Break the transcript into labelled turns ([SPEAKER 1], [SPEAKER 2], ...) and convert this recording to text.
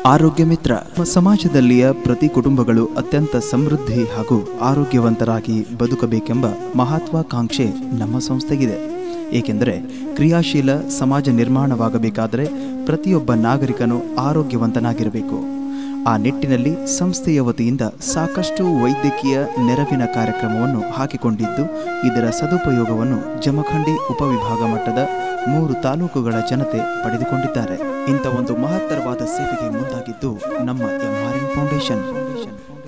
[SPEAKER 1] ಆರೋಗ್ಯ ಮಿತ್ರ ನಮ್ಮ ಸಮಾಜದಲ್ಲಿಯ ಪ್ರತಿ ಕುಟುಂಬಗಳು ಅತ್ಯಂತ ಸಮೃದ್ಧಿ ಹಾಗೂ ಆರೋಗ್ಯವಂತರಾಗಿ ಬದುಕಬೇಕೆಂಬ ಮಹತ್ವಾಕಾಂಕ್ಷೆ ನಮ್ಮ ಸಂಸ್ಥೆಗಿದೆ ಏಕೆಂದರೆ ಕ್ರಿಯಾಶೀಲ ಸಮಾಜ ನಿರ್ಮಾಣವಾಗಬೇಕಾದರೆ ಪ್ರತಿಯೊಬ್ಬ ನಾಗರಿಕನು ಆರೋಗ್ಯವಂತನಾಗಿರಬೇಕು ಆ ನಿಟ್ಟಿನಲ್ಲಿ ಸಂಸ್ಥೆಯ ವತಿಯಿಂದ ಸಾಕಷ್ಟು ವೈದ್ಯಕೀಯ ನೆರವಿನ ಕಾರ್ಯಕ್ರಮವನ್ನು ಹಾಕಿಕೊಂಡಿದ್ದು ಇದರ ಸದುಪಯೋಗವನ್ನು ಜಮಖಂಡಿ ಉಪವಿಭಾಗ ಮಟ್ಟದ ಮೂರು ತಾಲೂಕುಗಳ ಜನತೆ ಪಡೆದುಕೊಂಡಿದ್ದಾರೆ ಇಂಥ ಒಂದು ಮಹತ್ತರವಾದ ಸೇವೆಗೆ ಮುಂದಾಗಿದ್ದು ನಮ್ಮ ಎಂಆರ್ಎನ್ ಫೌಂಡೇಶನ್